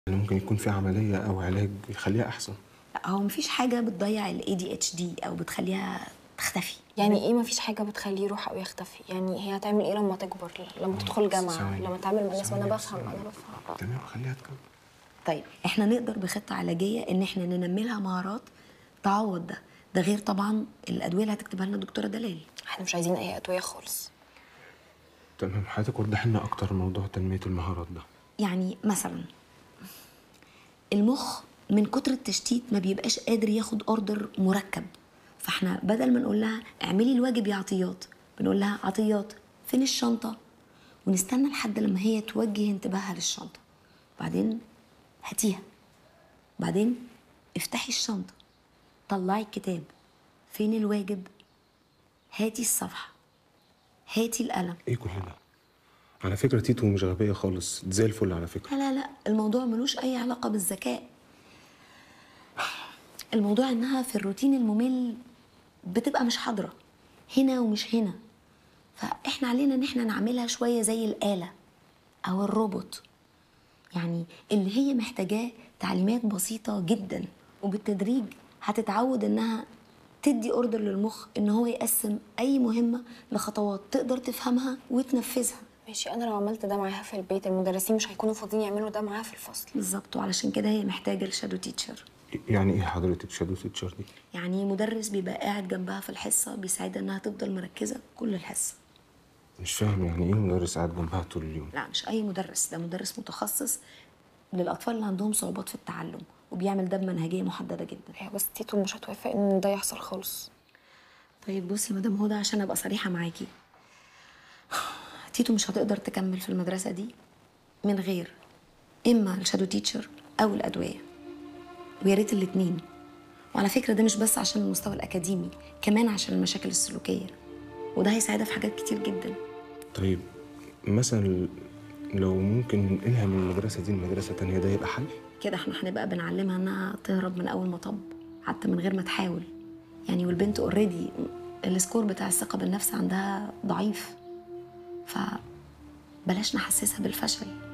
يعني ممكن يكون في عمليه او علاج يخليها احسن لا هو مفيش حاجه بتضيع الاي دي اتش دي او بتخليها تختفي يعني ايه مفيش حاجه بتخليه يروح او يختفي يعني هي هتعمل ايه لما تكبر لما تدخل جامعه ثواني. لما تعمل مع الناس وانا ثواني، بفهم ثواني. انا بفهم تمام خليها تكمل طيب احنا نقدر بخطه علاجيه ان احنا ننمي لها مهارات تعوض ده ده غير طبعا الادويه اللي هتكتبها لنا دكتوره دلال احنا مش عايزين اي ادويه خالص تمام حضرتك وضح لنا اكتر موضوع تنميه المهارات ده يعني مثلا المخ من كتر التشتيت ما بيبقاش قادر ياخد اوردر مركب فاحنا بدل ما نقول لها اعملي الواجب يا عطيات بنقول لها عطيات فين الشنطه ونستنى لحد لما هي توجه انتباهها للشنطه بعدين هاتيها بعدين افتحي الشنطه طلعي الكتاب فين الواجب هاتي الصفحه هاتي القلم ايه كل ده على فكره تيتو مش غبيه خالص زي الفل على فكره لا لا لا الموضوع ملوش أي علاقة بالذكاء الموضوع إنها في الروتين الممل بتبقى مش حاضرة هنا ومش هنا فإحنا علينا إن إحنا نعملها شوية زي الآلة أو الروبوت يعني اللي هي محتاجاه تعليمات بسيطة جدا وبالتدريج هتتعود إنها تدي اوردر للمخ ان هو يقسم اي مهمه لخطوات تقدر تفهمها وتنفذها ماشي انا لو عملت ده معاها في البيت المدرسين مش هيكونوا فاضيين يعملوا ده معاها في الفصل بالظبط وعلشان كده هي محتاجه الشادو تيتشر يعني ايه حضرتك شادو تيتشر دي يعني مدرس بيبقى قاعد جنبها في الحصه بيساعدها انها تفضل مركزه كل الحصه مش فاهم يعني ايه مدرس قاعد جنبها طول اليوم لا مش اي مدرس ده مدرس متخصص للاطفال اللي عندهم صعوبات في التعلم وبيعمل ده بمنهجيه محدده جدا هي بس تيتو مش هتوافق ان ده يحصل خالص طيب بصي مدام هدى عشان ابقى صريحه معاكي تيتو مش هتقدر تكمل في المدرسه دي من غير اما الشادو تيتشر او الادويه ويا ريت الاتنين وعلى فكره ده مش بس عشان المستوى الاكاديمي كمان عشان المشاكل السلوكيه وده هيساعدها في حاجات كتير جدا طيب مثلا لو ممكن ننقلها من المدرسه دي لمدرسه تانية ده يبقى حل كده احنا هنبقى بنعلمها انها تهرب من اول مطب حتى من غير ما تحاول يعني والبنت اوريدي السكور بتاع الثقه بالنفس عندها ضعيف فبلاش نحسسها بالفشل